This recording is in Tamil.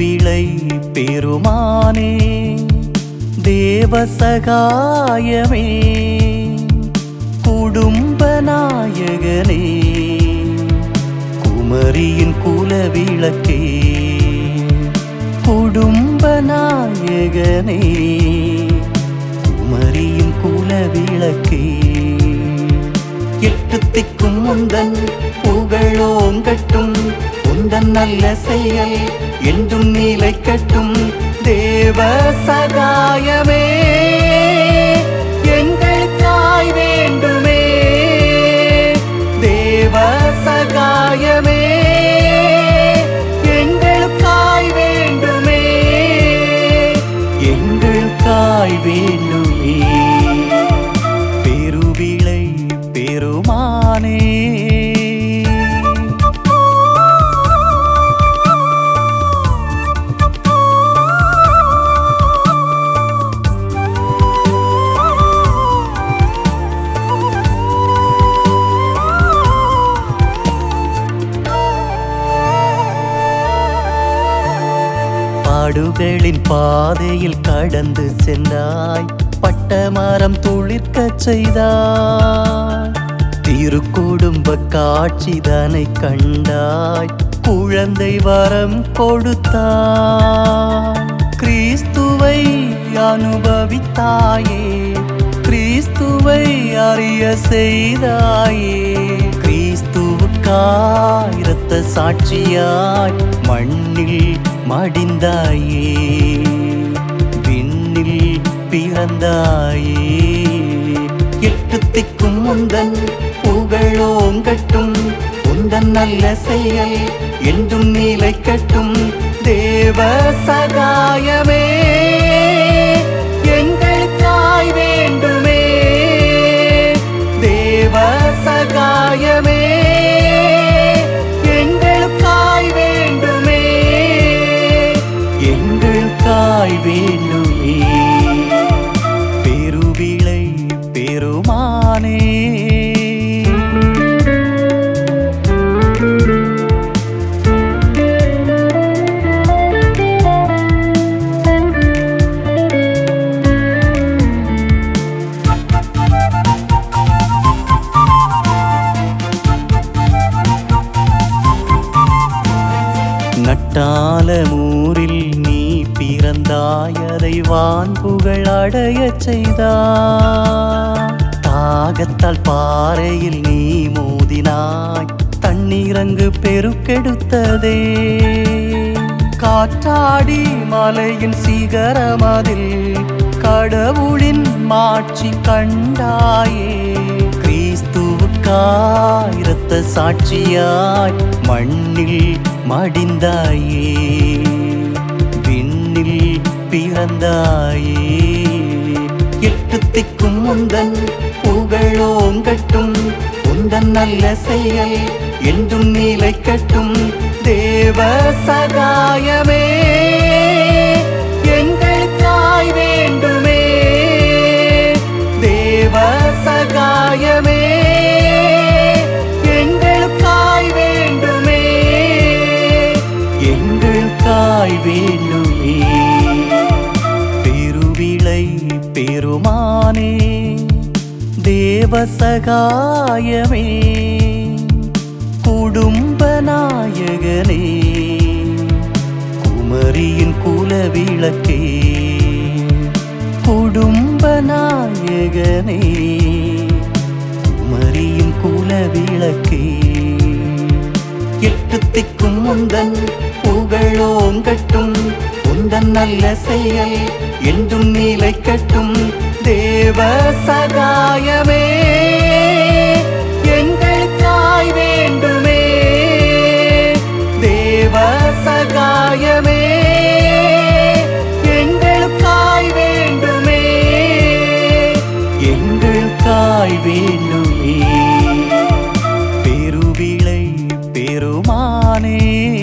பெருவிளை பெருமானே தேவசகாயமே குடும்ப நாயகனே குமரியின் குலவிளக்கே குடும்ப நாயகனே குமரியின் குலவிளக்கே எட்டு திக்கும் முந்தன் புகழோங்கட்டும் உந்தன் நல்ல செயல் என்றும் நிலைக்கட்டும் தேவ சகாயமே எங்களுக்காய் வேண்டுமே தேவ சகாயமே எங்களுக்காய் வேண்டுமே எங்களுக்காய் வேண்டுமே பெருவிளை பெருமானே பாடுகளின் பாதையில் கடந்து சென்றாய் பட்டமரம் துளிர்க்கச் செய்தாய் திருக்குடும்ப காட்சிதனை கண்டாய் குழந்தை வரம் கொடுத்தாய் கிறிஸ்துவை அனுபவித்தாயே கிறிஸ்துவை அறிய செய்தாயே கிறிஸ்துவுக்காய் இரத்த சாட்சியாய் மண்ணில் மடிந்தாயே விண்ணில் பிறந்தாயே எட்டு திக்கும் முந்தன் புகழோங்கட்டும் உந்தன் நல்ல செயல் என்றும் நிலைக்கட்டும் தேவ சகாயமே எங்களுக்காய் வேண்டுமே தேவ சகாயமே எங்களுக்காய் வேண்டுமே எங்களுக்காய் வேண்டுமே பெருவிளை பெருமானே நட்டாலமூரில் நீ பிறந்தாய் அதை வான் புகழ் அடையச் செய்தாய் தாகத்தால் பாறையில் நீ மோதினாய் தண்ணீரங்கு பெருக்கெடுத்ததே காற்றாடி மலையின் சிகரமதில் கடவுளின் மாட்சி கண்டாயே கிறிஸ்துவுக்காய் இரத்த சாட்சியாய் மண்ணில் மடிந்தாயே விண்ணில் பிறந்தாயே எட்டு திக்கும் முந்தன் புகழோங்கட்டும் உந்தன் நல்ல செயல் என்றும் நிலைக்கட்டும் தேவ சகாயமே எங்களுக்காய் வேண்டுமே தேவ சகாயமே எங்களுக்காய் வேண்டுமே எங்களுக்காய் வேண்டுமே பெருவிளை பெருமானே தேவ சகாயமே குடும்ப நாயகனே குமரியின் குலவிளக்கே குடும்ப நாயகனே குமரியின் குலவிளக்கே எட்டு திக்கும் முந்தன் புகழோங்கட்டும் உந்தன் நல்ல செயல் என்றும் நிலைக்கட்டும் தேவ சகாயமே எங்களுக்காய் வேண்டுமே தேவ சகாயமே எங்களுக்காய் வேண்டுமே எங்களுக்காய் வேண்டுமே பெருவிளை பெருமானே